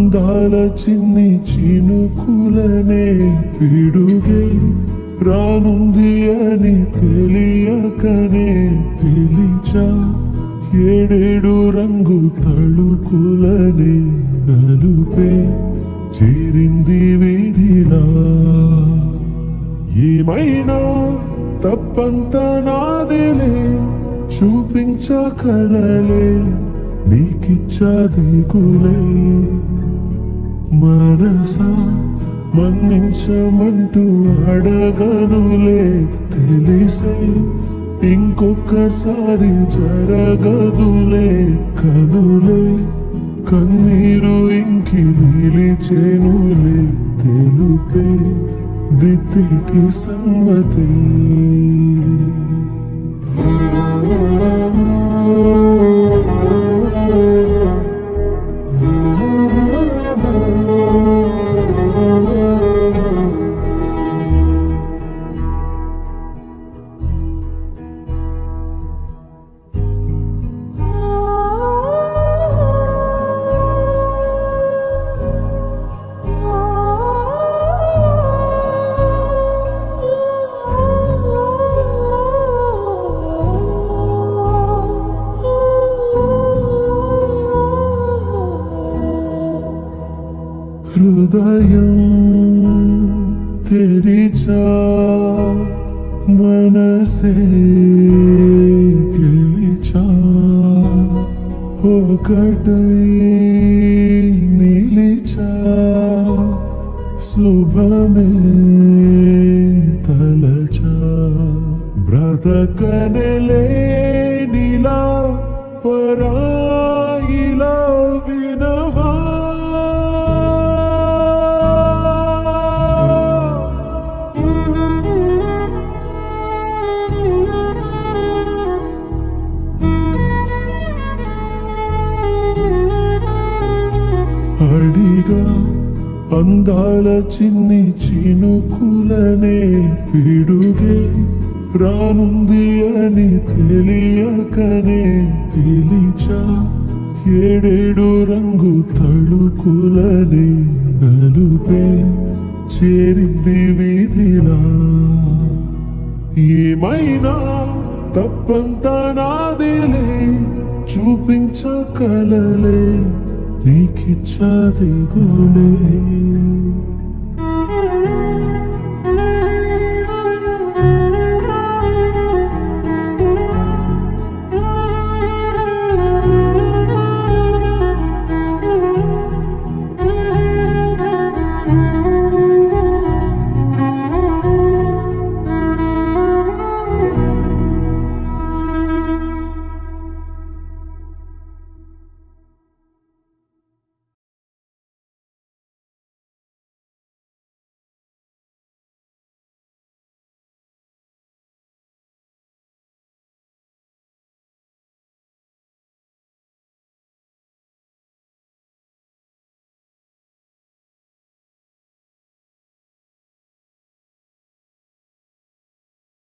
అందాల చిన్ని చినుకులనే పిడుగే రానుంది అని తెలియకనే పిలిచా ఏడేడు రంగు తళుకులనే నలుపే చేరింది వీధిలా ఏమైనా తప్పంత నాదేలే చూపించకలలే నీకిచ్చదిగులే మనసా మన్నించమంటూ అడగనులే తెలిసే ఇంకొకసారి జరగదులే కనులే కన్నీరు ఇంకి నిలిచేనులే తెలుపే దిద్దికి సమ్మతి హృదయం తెరిచా మనసే గెలిచా ఒకటై నిలిచా శుభమే తలచా బ్రతకనలే నీలా పరాయిలా వినవా అడిగా అందాల చిన్ని చినుకులనే పిడుగే రానుంది అని తెలియకనే పిలిచా ఏడేడు రంగు తళుకులనే నలుపే చేరింది వీధిలా ఏమైనా తప్పంత నాదేలే చూపించకలలే నీకిచ్చదిగులే